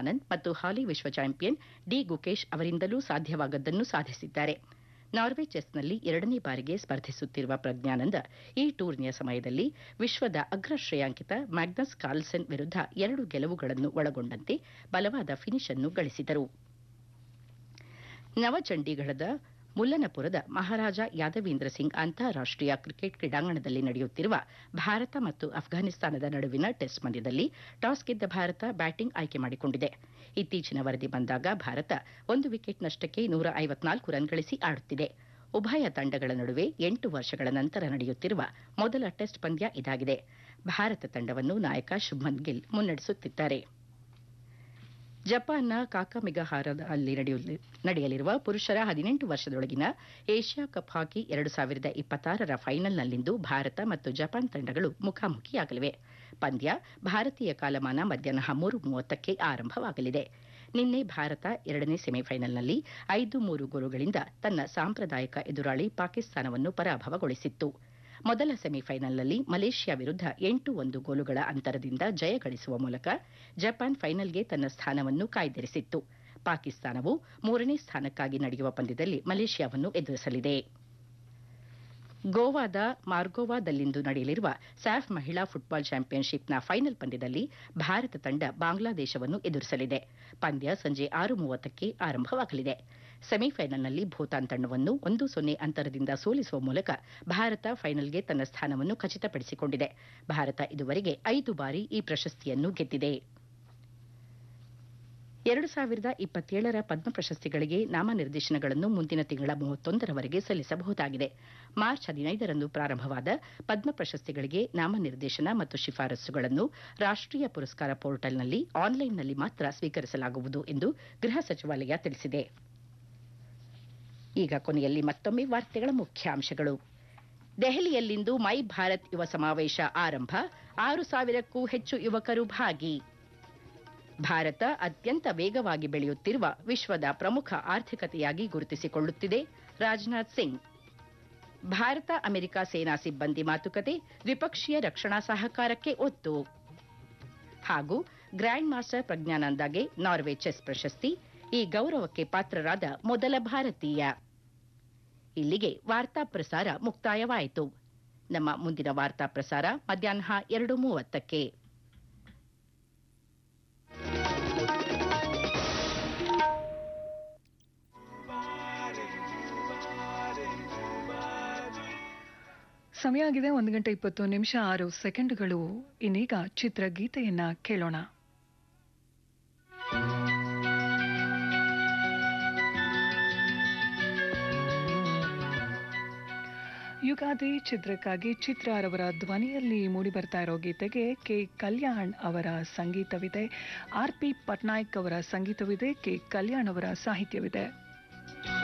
ಆನಂದ್ ಮತ್ತು ಹಾಲಿ ವಿಶ್ವ ಚಾಂಪಿಯನ್ ಡಿ ಗುಕೇಶ್ ಅವರಿಂದಲೂ ಸಾಧ್ಯವಾಗದ್ದನ್ನು ಸಾಧಿಸಿದ್ದಾರೆ ನಾರ್ವೆ ಚೆಸ್ನಲ್ಲಿ ಎರಡನೇ ಬಾರಿಗೆ ಸ್ಪರ್ಧಿಸುತ್ತಿರುವ ಪ್ರಜ್ಞಾನಂದ ಈ ಟೂರ್ನಿಯ ಸಮಯದಲ್ಲಿ ವಿಶ್ವದ ಅಗ್ರ ಶ್ರೇಯಾಂಕಿತ ಮ್ಯಾಗ್ನಸ್ ಕಾರ್ಲ್ಸನ್ ವಿರುದ್ಧ ಎರಡು ಗೆಲುವುಗಳನ್ನು ಒಳಗೊಂಡಂತೆ ಬಲವಾದ ಫಿನಿಶ್ ಅನ್ನು ಗಳಿಸಿದರು ನವಚಂಡೀಗಢದ ಮುಲ್ಲನಪುರದ ಮಹಾರಾಜ ಯಾದವೀಂದ್ರ ಸಿಂಗ್ ಅಂತಾರಾಷ್ಟೀಯ ಕ್ರಿಕೆಟ್ ಕ್ರೀಡಾಂಗಣದಲ್ಲಿ ನಡೆಯುತ್ತಿರುವ ಭಾರತ ಮತ್ತು ಅಫ್ಘಾನಿಸ್ತಾನದ ನಡುವಿನ ಟೆಸ್ಟ್ ಪಂದ್ಯದಲ್ಲಿ ಟಾಸ್ ಗೆದ್ದ ಭಾರತ ಬ್ಯಾಟಿಂಗ್ ಆಯ್ಕೆ ಮಾಡಿಕೊಂಡಿದೆ ಇತ್ತೀಚಿನ ವರದಿ ಬಂದಾಗ ಭಾರತ ಒಂದು ವಿಕೆಟ್ ನಷ್ಟಕ್ಕೆ ನೂರ ಐವತ್ನಾಲ್ಕು ರನ್ ಗಳಿಸಿ ಆಡುತ್ತಿದೆ ಉಭಯ ತಂಡಗಳ ನಡುವೆ ಎಂಟು ವರ್ಷಗಳ ನಂತರ ನಡೆಯುತ್ತಿರುವ ಮೊದಲ ಟೆಸ್ಟ್ ಪಂದ್ಯ ಇದಾಗಿದೆ ಭಾರತ ತಂಡವನ್ನು ನಾಯಕ ಶುಭ್ಮನ್ ಗಿಲ್ ಮುನ್ನಡೆಸುತ್ತಿದ್ದಾರೆ ಜಪಾನ್ನ ಕಾಕಾಮಿಗಹಾರದಲ್ಲಿ ನಡೆಯಲಿರುವ ಪುರುಷರ ಹದಿನೆಂಟು ವರ್ಷದೊಳಗಿನ ಏಷ್ಯಾ ಕಪ್ ಹಾಕಿ ಎರಡು ಸಾವಿರದ ಇಪ್ಪತ್ತಾರರ ಫೈನಲ್ನಲ್ಲಿಂದು ಭಾರತ ಮತ್ತು ಜಪಾನ್ ತಂಡಗಳು ಮುಖಾಮುಖಿಯಾಗಲಿವೆ ಪಂದ್ಯ ಭಾರತೀಯ ಕಾಲಮಾನ ಮಧ್ಯಾಹ್ನ ಮೂರು ಮೂವತ್ತಕ್ಕೆ ಆರಂಭವಾಗಲಿದೆ ನಿನ್ನೆ ಭಾರತ ಎರಡನೇ ಸೆಮಿಫೈನಲ್ನಲ್ಲಿ ಐದು ಮೂರು ಗೋಲುಗಳಿಂದ ತನ್ನ ಸಾಂಪ್ರದಾಯಿಕ ಎದುರಾಳಿ ಪಾಕಿಸ್ತಾನವನ್ನು ಪರಾಭವಗೊಳಿಸಿತ್ತು ಮೊದಲ ಸೆಮಿಫೈನಲ್ನಲ್ಲಿ ಮಲೇಷ್ಯಾ ವಿರುದ್ಧ ಎಂಟು ಒಂದು ಗೋಲುಗಳ ಅಂತರದಿಂದ ಜಯ ಗಳಿಸುವ ಮೂಲಕ ಜಪಾನ್ ಫೈನಲ್ಗೆ ತನ್ನ ಸ್ಥಾನವನ್ನು ಕಾಯ್ದಿರಿಸಿತ್ತು ಪಾಕಿಸ್ತಾನವು ಮೂರನೇ ಸ್ಥಾನಕ್ಕಾಗಿ ನಡೆಯುವ ಪಂದ್ಯದಲ್ಲಿ ಮಲೇಷ್ಯಾವನ್ನು ಎದುರಿಸಲಿದೆ ಗೋವಾದ ಮಾರ್ಗೋವಾದಲ್ಲಿಂದು ನಡೆಯಲಿರುವ ಸ್ಯಾಫ್ ಮಹಿಳಾ ಫುಟ್ಬಾಲ್ ಚಾಂಪಿಯನ್ಶಿಪ್ನ ಫೈನಲ್ ಪಂದ್ಯದಲ್ಲಿ ಭಾರತ ತಂಡ ಬಾಂಗ್ಲಾದೇಶವನ್ನು ಎದುರಿಸಲಿದೆ ಪಂದ್ಯ ಸಂಜೆ ಆರು ಮೂವತ್ತಕ್ಕೆ ಆರಂಭವಾಗಲಿದೆ ಸೆಮಿಫೈನಲ್ನಲ್ಲಿ ಭೂತಾನ್ ತಂಡವನ್ನು ಒಂದು ಸೊನ್ನೆ ಅಂತರದಿಂದ ಸೋಲಿಸುವ ಮೂಲಕ ಭಾರತ ಫೈನಲ್ಗೆ ತನ್ನ ಸ್ಥಾನವನ್ನು ಖಚಿತಪಡಿಸಿಕೊಂಡಿದೆ ಭಾರತ ಇದುವರೆಗೆ ಐದು ಬಾರಿ ಈ ಪ್ರಶಸ್ತಿಯನ್ನು ಗೆದ್ದಿದೆ ಎರಡು ಸಾವಿರದ ಇಪ್ಪತ್ತೇಳರ ಪದ್ಮ ಪ್ರಶಸ್ತಿಗಳಿಗೆ ನಾಮನಿರ್ದೇಶನಗಳನ್ನು ಮುಂದಿನ ತಿಂಗಳ ಮೂವತ್ತೊಂದರವರೆಗೆ ಸಲ್ಲಿಸಬಹುದಾಗಿದೆ ಮಾರ್ಚ್ ಹದಿನೈದರಂದು ಪ್ರಾರಂಭವಾದ ಪದ್ಮ ಪ್ರಶಸ್ತಿಗಳಿಗೆ ನಾಮನಿರ್ದೇಶನ ಮತ್ತು ಶಿಫಾರಸುಗಳನ್ನು ರಾಷ್ಟೀಯ ಪುರಸ್ಕಾರ ಪೋರ್ಟಲ್ನಲ್ಲಿ ಆನ್ಲೈನ್ನಲ್ಲಿ ಮಾತ್ರ ಸ್ವೀಕರಿಸಲಾಗುವುದು ಎಂದು ಗೃಹ ಸಚಿವಾಲಯ ತಿಳಿಸಿದೆ ಈಗ ಕೊನೆಯಲ್ಲಿ ಮತ್ತೊಮ್ಮೆ ವಾರ್ತೆಗಳ ಮುಖ್ಯಾಂಶಗಳು ದೆಹಲಿಯಲ್ಲಿಂದು ಮೈ ಭಾರತ್ ಯುವ ಸಮಾವೇಶ ಆರಂಭ ಆರು ಸಾವಿರಕ್ಕೂ ಹೆಚ್ಚು ಯುವಕರು ಭಾಗಿ ಭಾರತ ಅತ್ಯಂತ ವೇಗವಾಗಿ ಬೆಳೆಯುತ್ತಿರುವ ವಿಶ್ವದ ಪ್ರಮುಖ ಆರ್ಥಿಕತೆಯಾಗಿ ಗುರುತಿಸಿಕೊಳ್ಳುತ್ತಿದೆ ರಾಜನಾಥ್ ಸಿಂಗ್ ಭಾರತ ಅಮೆರಿಕ ಸೇನಾ ಸಿಬ್ಬಂದಿ ಮಾತುಕತೆ ದ್ವಿಪಕ್ಷೀಯ ರಕ್ಷಣಾ ಸಹಕಾರಕ್ಕೆ ಒತ್ತು ಹಾಗೂ ಗ್ರ್ಯಾಂಡ್ ಮಾಸ್ಟರ್ ಪ್ರಜ್ಞಾನಂದಾಗೆ ನಾರ್ವೆ ಚೆಸ್ ಪ್ರಶಸ್ತಿ ಈ ಗೌರವಕ್ಕೆ ಪಾತ್ರರಾದ ಮೊದಲ ಭಾರತೀಯ ಇಲ್ಲಿಗೆ ವಾರ್ತಾ ಪ್ರಸಾರ ಮುಕ್ತಾಯವಾಯಿತು ನಮ್ಮ ಮುಂದಿನ ವಾರ್ತಾ ಪ್ರಸಾರ ಮಧ್ಯಾಹ್ನ ಎರಡು ಮೂವತ್ತಕ್ಕೆ ಸಮಯ ಆಗಿದೆ ಒಂದು ಗಂಟೆ ಇಪ್ಪತ್ತು ನಿಮಿಷ ಆರು ಸೆಕೆಂಡ್ಗಳು ಇನ್ನೀಗ ಚಿತ್ರಗೀತೆಯನ್ನ ಕೇಳೋಣ ಯುಗಾದಿ ಚಿತ್ರಕ್ಕಾಗಿ ಚಿತ್ರರವರ ಧ್ವನಿಯಲ್ಲಿ ಮೂಡಿಬರ್ತಾ ಇರೋ ಗೀತೆಗೆ ಕೆ ಕಲ್ಯಾಣ್ ಅವರ ಸಂಗೀತವಿದೆ ಆರ್ ಪಿ ಪಟ್ನಾಯಕ್ ಅವರ ಸಂಗೀತವಿದೆ ಕೆ ಕಲ್ಯಾಣ್ ಅವರ ಸಾಹಿತ್ಯವಿದೆ